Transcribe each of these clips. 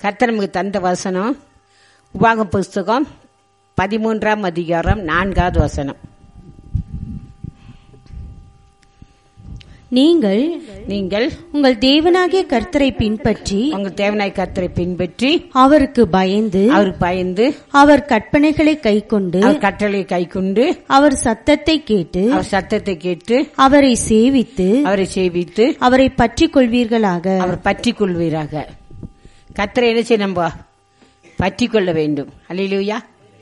கர்த்தர் நமக்கு தந்த வசனம் உபாக புஸ்தகம் பதிமூன்றாம் அதிகாரம் நான்காவது வசனம் நீங்கள் நீங்கள் உங்கள் தேவனாகிய கர்த்தரை பின்பற்றி உங்கள் தேவனாய் கர்த்தரை பின்பற்றி அவருக்கு பயந்து அவர் பயந்து அவர் கற்பனைகளை கைக்கொண்டு அவர் கட்டளை கைக்கொண்டு அவர் சத்தத்தை கேட்டு அவர் சத்தத்தை கேட்டு அவரை சேவித்து அவரை சேவித்து அவரை பற்றிக் கொள்வீர்களாக அவர் பற்றி கொள்வீராக கத்தரை என்ன செய்ய நம்ம பற்றி கொள்ள வேண்டும் அல்லையிலூயா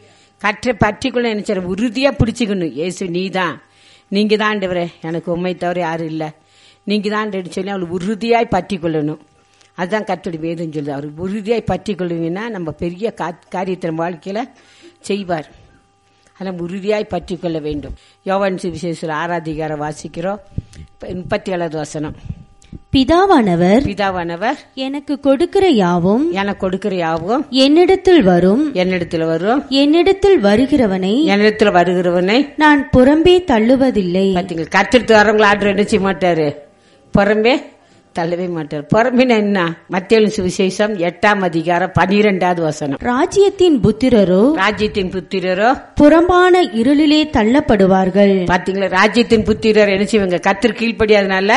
கற்றை பற்றி கொள்ள என்ன செய்ய உறுதியா பிடிச்சுக்கணும் இயேசு நீ தான் நீங்க தான் ஆண்டவரே எனக்கு உண்மை தவிர யாரும் இல்லை நீங்க தான் ஆண்டவர்னு சொல்லி அவளை உறுதியாய் பற்றி கொள்ளணும் அதுதான் கத்தோட வேதம் சொல்லுது அவர் உறுதியாய் பற்றி கொள்வீங்கன்னா நம்ம பெரிய கா- காரியத்தை நம்ம வாழ்க்கையில செய்வார் ஆனால் உறுதியாய் பற்றி கொள்ள வேண்டும் யோவான் சுவிசேஷத்தில் ஆராதிகார வாசிக்கிறோம் முப்பத்தி ஏழாவது வசனம் பிதாவானவர் பிதாவானவர் எனக்கு கொடுக்கிற யாவும் எனக்கு கொடுக்கிற யாவும் என்னிடத்தில் வரும் என்னிடத்துல வரும் என்னிடத்தில் வருகிறவனை என்னிடத்துல வருகிறவனை நான் புறம்பே தள்ளுவதில்லை பாத்தீங்க கத்திரத்து வரவங்களை ஆர்டர் என்ன செய்ய மாட்டாரு புறம்பே தள்ளவே மாட்டார் புறம்பின என்ன மத்திய சுவிசேஷம் எட்டாம் அதிகாரம் பனிரெண்டாவது வசனம் ராஜ்யத்தின் புத்திரரோ ராஜ்யத்தின் புத்திரரோ புறம்பான இருளிலே தள்ளப்படுவார்கள் பாத்தீங்களா ராஜ்யத்தின் புத்திரர் என்ன செய்வாங்க கத்திர கீழ்ப்படியாதனால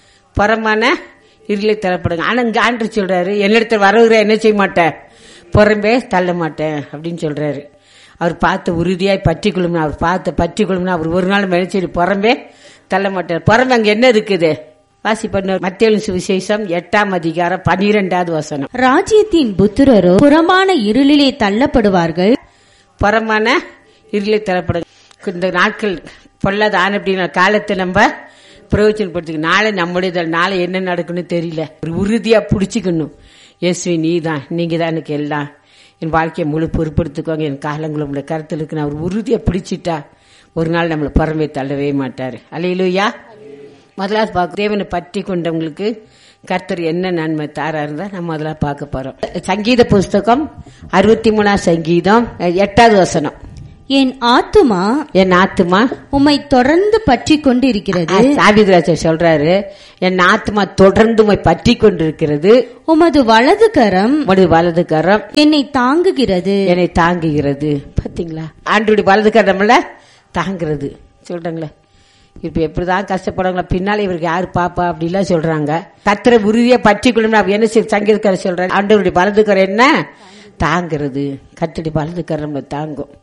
புறமான இருளை தரப்படுங்க ஆனா இங்க ஆண்டு சொல்றாரு என்னிடத்துல வரவுகிற என்ன செய்ய மாட்டேன் புறம்பே தள்ள மாட்டேன் அப்படின்னு சொல்றாரு அவர் பார்த்து உறுதியாய் பற்றி கொள்ளும்னா அவர் பார்த்து பற்றி கொள்ளும்னா அவர் ஒரு நாள் நினைச்சிரு புறம்பே தள்ள மாட்டார் புறம்பே அங்க என்ன இருக்குது வாசி பண்ண மத்திய சுவிசேஷம் எட்டாம் அதிகாரம் பனிரெண்டாவது வசனம் ராஜ்யத்தின் புத்திரரோ புறம்பான இருளிலே தள்ளப்படுவார்கள் புறமான இருளை தரப்படுங்க இந்த நாட்கள் பொல்லாத ஆன அப்படின்னா காலத்தை நம்ம பிரயோஜனப்படுத்திக்க நாளை நம்முடைய நாளை என்ன நடக்குன்னு தெரியல ஒரு உறுதியா புடிச்சுக்கணும் இயேசுவி நீ தான் நீங்க தான் எனக்கு எல்லாம் என் வாழ்க்கையை முழு பொறுப்படுத்திக்கோங்க என் காலங்களை உங்களை கருத்தில் இருக்கு நான் ஒரு உறுதியா பிடிச்சிட்டா ஒரு நாள் நம்மளை புறமே தள்ளவே மாட்டாரு அலையிலுயா முதலாவது பார்க்க தேவனை பற்றி கொண்டவங்களுக்கு கர்த்தர் என்ன நன்மை தாரா இருந்தா நம்ம முதல்ல பார்க்க போறோம் சங்கீத புஸ்தகம் அறுபத்தி மூணாம் சங்கீதம் எட்டாவது வசனம் என் ஆத்துமா என் ஆத்துமா உம்மை தொடர்ந்து பற்றி கொண்டிருக்கிறது சாவிதராஜர் சொல்றாரு என் ஆத்துமா தொடர்ந்து உம்மை பற்றி கொண்டிருக்கிறது உமது வலது கரம் உமது வலது கரம் என்னை தாங்குகிறது என்னை தாங்குகிறது பாத்தீங்களா ஆண்டுடைய வலது கரம் நம்மள தாங்குறது சொல்றாங்களே இப்ப எப்படிதான் கஷ்டப்படுறாங்களா பின்னால இவருக்கு யாரு பாப்பா அப்படிலாம் சொல்றாங்க கத்திர உறுதியா பற்றி கொள்ளும் என்ன செய்ய- சங்கீதக்காரர் சொல்றாரு ஆண்டவருடைய வலது கரம் என்ன தாங்குறது கத்தடி வலது கரம் நம்மளை தாங்கும்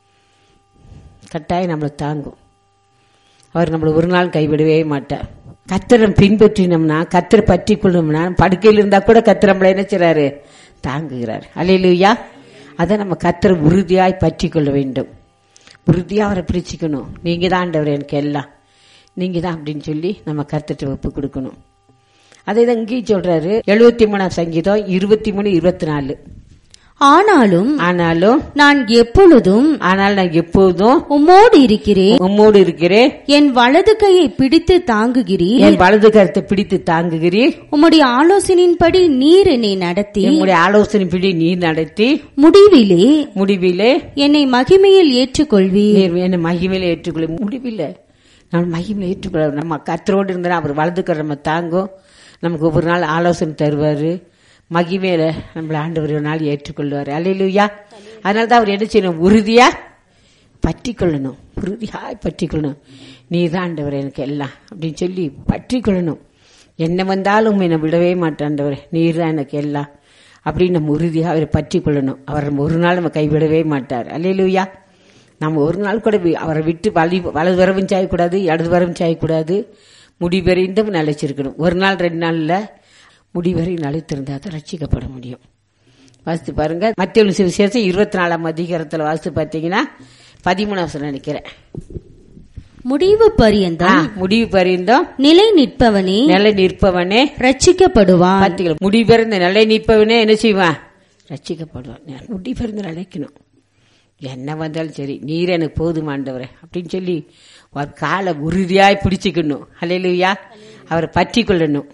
கட்டாயம் நம்மளை தாங்கும் அவர் நம்மளை ஒரு நாள் கைவிடவே மாட்டார் கத்திரம் பின்பற்றினோம்னா கத்திர பற்றி கொள்ளணும்னா படுக்கையில் இருந்தா கூட கத்திர நம்மளை என்ன செய்றாரு தாங்குகிறார் அலையிலுயா அதை நம்ம கத்திர உறுதியாய் பற்றி கொள்ள வேண்டும் உறுதியா அவரை பிடிச்சிக்கணும் நீங்க தான் ஆண்டவர் எனக்கு எல்லாம் நீங்க தான் அப்படின்னு சொல்லி நம்ம கருத்துட்டு ஒப்பு கொடுக்கணும் அதை தான் இங்கேயும் சொல்றாரு எழுபத்தி மூணாம் சங்கீதம் இருபத்தி மூணு இருபத்தி நாலு ஆனாலும் ஆனாலும் நான் எப்பொழுதும் ஆனால் நான் எப்போதும் உம்மோடு இருக்கிறேன் உம்மோடு இருக்கிறேன் என் வலது கையை பிடித்து தாங்குகிறீர் என் வலது கருத்தை பிடித்து தாங்குகிறீர் உம்முடைய ஆலோசனையின்படி நீர் என்னை நடத்தி என்னுடைய ஆலோசனைப்படி நீ நடத்தி முடிவிலே முடிவிலே என்னை மகிமையில் ஏற்றுக்கொள்வீர் நீர் என்னை மகிமையில ஏற்றுக்கொள்ள முடிவில்லை நம்ம மகிமையில ஏற்றுக்கொள்ள நம்ம கத்தரோடு இருந்தா அவர் வலதுக்கிற நம்ம தாங்கும் நமக்கு ஒவ்வொரு நாள் ஆலோசனை தருவாரு மகிமையில நம்மள ஆண்டவர் ஒரு நாள் ஏற்றுக்கொள்வார் அல்லையிலுயா அதனால தான் அவர் என்ன செய்யணும் உறுதியா பற்றி கொள்ளணும் உறுதியாய் பற்றி கொள்ளணும் நீ தான் ஆண்டவர் எனக்கு எல்லாம் அப்படின்னு சொல்லி பற்றி கொள்ளணும் என்ன வந்தாலும் என்னை விடவே மாட்டாண்டவர் நீர் தான் எனக்கு எல்லாம் அப்படின்னு நம்ம உறுதியாக அவரை பற்றி கொள்ளணும் அவர் நம்ம ஒரு நாள் நம்ம கைவிடவே மாட்டார் அல்லையிலுயா நம்ம ஒரு நாள் கூட வி- அவரை விட்டு வலி வலது வரவும் சாயக்கூடாது இடது வரவும் சாயக்கூடாது முடிவரைந்தும் நிலைச்சிருக்கணும் ஒரு நாள் ரெண்டு நாள்ல முடிவரை நிலைத்திருந்தா தான் ரட்சிக்கப்பட முடியும் வாசித்து பாருங்க மத்திய விசேஷம் இருபத்தி நாலாம் அதிகாரத்தில் வாசித்து பார்த்தீங்கன்னா பதிமூணாவது நினைக்கிறேன் முடிவு ஆ, பரியந்தம் முடிவு பரிந்தோம் நிலை நிற்பவனே நிலை நிற்பவனே ரட்சிக்கப்படுவான் பார்த்தீங்களா முடிபெறந்த நிலை நிற்பவனே என்ன செய்வான் ரட்சிக்கப்படுவான் முடிபெறந்து நிலைக்கணும் என்ன வந்தாலும் சரி நீர் எனக்கு போதுமாண்டவரே அப்படின்னு சொல்லி ஒரு காலை உறுதியாய் பிடிச்சுக்கணும் ஹalleluya அவரை பற்றி கொள்ளணும்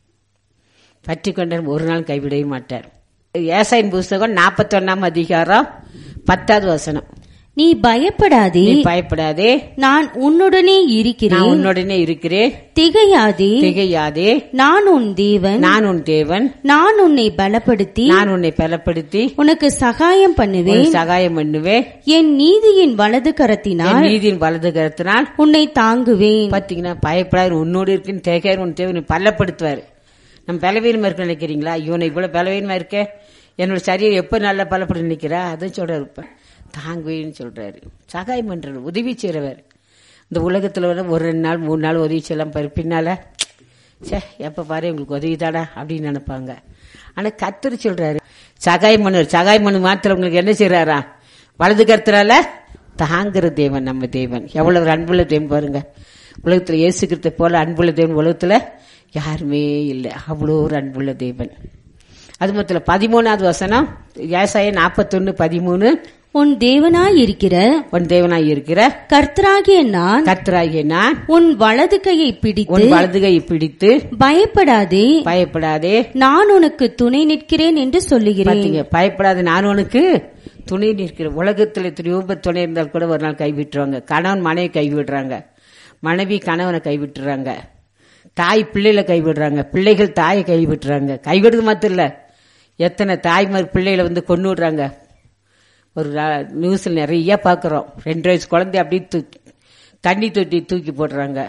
பற்றி கொண்ட ஒரு நாள் கைவிடவே மாட்டார் ஏசாயின் புஸ்தகம் நாற்பத்தொன்னாம் அதிகாரம் பத்தாவது வசனம் நீ பயப்படாதே நீ பயப்படாதே நான் உன்னுடனே நான் இருக்கிறேன் உன்னுடனே இருக்கிறேன் திகையாதே திகையாதே நான் உன் தேவன் நான் உன் தேவன் நான் உன்னை பலப்படுத்தி நான் உன்னை பலப்படுத்தி உனக்கு சகாயம் பண்ணுவேன் உனக்கு சகாயம் பண்ணுவேன் என் நீதியின் வலது கரத்தினால் என் நீதியின் வலது கருத்தினால் உன்னை தாங்குவேன் பாத்தீங்கன்னா பயப்படாது உன்னோடு இருக்குன்னு தேக்காரு உன் தேவனை பலப்படுத்துவார் நம்ம பலவீனமா இருக்கு நினைக்கிறீங்களா இவனை இவ்வளவு பலவீனமா இருக்க என்னோட சரீரம் எப்ப நல்லா பலப்பட நினைக்கிறா அதுவும் சொல்றாரு இப்ப தாங்குவேன்னு சொல்றாரு சகாயம் பண்றாரு உதவி செய்றவர் இந்த உலகத்துல வர ஒரு ரெண்டு நாள் மூணு நாள் உதவி செய்யலாம் பாரு பின்னால சே எப்ப பாரு உங்களுக்கு உதவி தாடா அப்படின்னு நினைப்பாங்க ஆனா கத்தர் சொல்றாரு சகாயம் பண்ணுவார் சகாயம் பண்ணு மாத்திரம் உங்களுக்கு என்ன செய்யறாரா வலது கருத்துறால தாங்குற தேவன் நம்ம தேவன் எவ்வளவு ஒரு அன்புள்ள தேவன் பாருங்க உலகத்துல இயேசுக்கிறத போல அன்புள்ள தேவன் உலகத்துல யாருமே இல்லை அவ்வளோ ஒரு அன்புள்ள தேவன் அது மொத்தம் பதிமூணாவது வசனம் ஏசாய நாற்பத்தொன்னு பதிமூணு உன் தேவனாய் இருக்கிற உன் தேவனாய் இருக்கிற கர்த்தராகிய நான் கர்த்தராகிய நான் உன் வலது கையை பிடித்து உன் வலதுகை பிடித்து பயப்படாதே பயப்படாதே நான் உனக்கு துணை நிற்கிறேன் என்று சொல்லுகிறேன் பாத்தீங்க பயப்படாத நான் உனக்கு துணை நிற்கிறேன் உலகத்துல எத்தனையோ பேர் துணை இருந்தால் கூட ஒரு நாள் கைவிட்டுருவாங்க கணவன் மனைவி கைவிடுறாங்க மனைவி கணவனை கைவிட்டுறாங்க தாய் பிள்ளைகளை கைவிடுறாங்க பிள்ளைகள் தாயை கைவிட்டுறாங்க கைவிடுறது மாத்திரம் இல்ல எத்தனை தாய்மார் பிள்ளைகளை வந்து கொண்டு விடுறாங்க ஒரு நியூஸ்ல நிறைய பாக்குறோம் ரெண்டு வயசு குழந்தை அப்படியே தூக்கி தண்ணி தொட்டி தூக்கி போடுறாங்க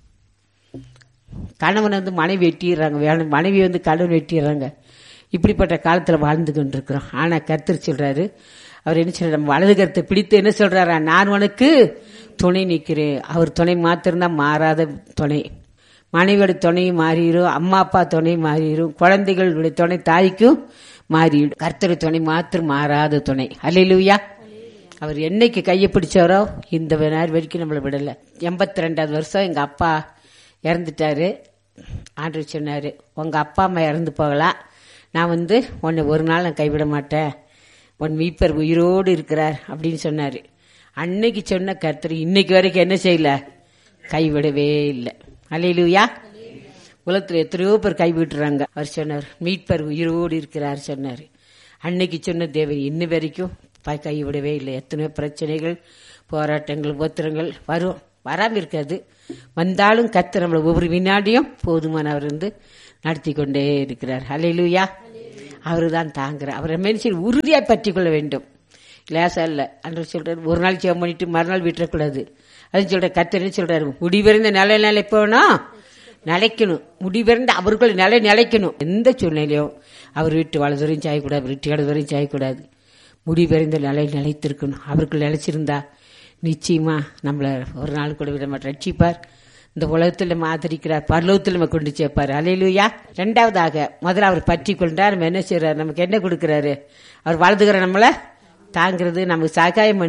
கணவன் வந்து மனைவி வெட்டிடுறாங்க வேணும் மனைவி வந்து கணவன் வெட்டிடுறாங்க இப்படிப்பட்ட காலத்துல வாழ்ந்து கொண்டிருக்கிறோம் ஆனா கர்த்தர் சொல்றாரு அவர் என்ன சொல்றாரு நம்ம வலது கருத்தை பிடித்து என்ன சொல்றாரா நான் உனக்கு துணை நிற்கிறேன் அவர் துணை மாத்திரம்தான் மாறாத துணை மனைவியோட துணையும் மாறிடும் அம்மா அப்பா துணை மாறிடும் குழந்தைகளுடைய துணை தாய்க்கும் மாறிடும் கர்த்தர் துணை மாத்திரம் மாறாத துணை அல்லையிலுயா அவர் என்னைக்கு கையை பிடிச்சாரோ இந்த நேரம் வரைக்கும் நம்மளை விடல எண்பத்தி ரெண்டாவது வருஷம் எங்க அப்பா இறந்துட்டாரு ஆண்டு சொன்னாரு உங்க அப்பா அம்மா இறந்து போகலாம் நான் வந்து உன்னை ஒரு நாள் நான் கைவிட மாட்டேன் உன் மீப்பர் உயிரோடு இருக்கிறார் அப்படின்னு சொன்னாரு அன்னைக்கு சொன்ன கர்த்தர் இன்னைக்கு வரைக்கும் என்ன செய்யல கைவிடவே இல்லை அலையிலுயா உலகத்துல எத்தனையோ பேர் கைவிட்டுறாங்க அவர் சொன்னார் மீட்பர் உயிரோடு இருக்கிறார் சொன்னார் அன்னைக்கு சொன்ன தேவன் இன்ன வரைக்கும் ப- கைவிடவே இல்லை எத்தனையோ பிரச்சனைகள் போராட்டங்கள் உபத்திரங்கள் வரும் வராம இருக்காது வந்தாலும் கத்து நம்மளை ஒவ்வொரு வினாடியும் போதுமானவர் இருந்து நடத்தி கொண்டே இருக்கிறார் அலையிலுயா அவரு தான் தாங்குறார் அவரை மனுஷன் உறுதியாய் பற்றி கொள்ள வேண்டும் லேசா இல்ல அன்று சொல்றாரு ஒரு நாள் ஜெபம் பண்ணிட்டு மறுநாள் விட்டுறக்கூடாது அது சொல்ற கத்தர் என்ன சொல்றாரு முடிவிறந்த நிலை நிலைப்போனா நிலைக்கணும் முடிவிறந்த அவர்கள் நிலை நிலைக்கணும் எந்த சூழ்நிலையும் அவர் வீட்டு வலதுவரையும் சாயக்கூடாது அவர் வீட்டு இடதுவரையும் சாயக்கூடாது முடிவிறந்த நிலை நிலைத்திருக்கணும் அவர்கள் நிலைச்சிருந்தா நிச்சயமா நம்மளை ஒரு நாள் கூட விட மாட்டோம் ரட்சிப்பார் இந்த உலகத்தில் நம்ம ஆதரிக்கிறார் பரலோகத்தில் நம்ம கொண்டு சேர்ப்பார் அலையிலுயா ரெண்டாவதாக முதல்ல அவர் பற்றி கொண்டார் நம்ம என்ன செய்யறாரு நமக்கு என்ன கொடுக்கிறாரு அவர் வாழ்ந்துகிற நம்மள தாங்கிறது நமக்கு சகாயம்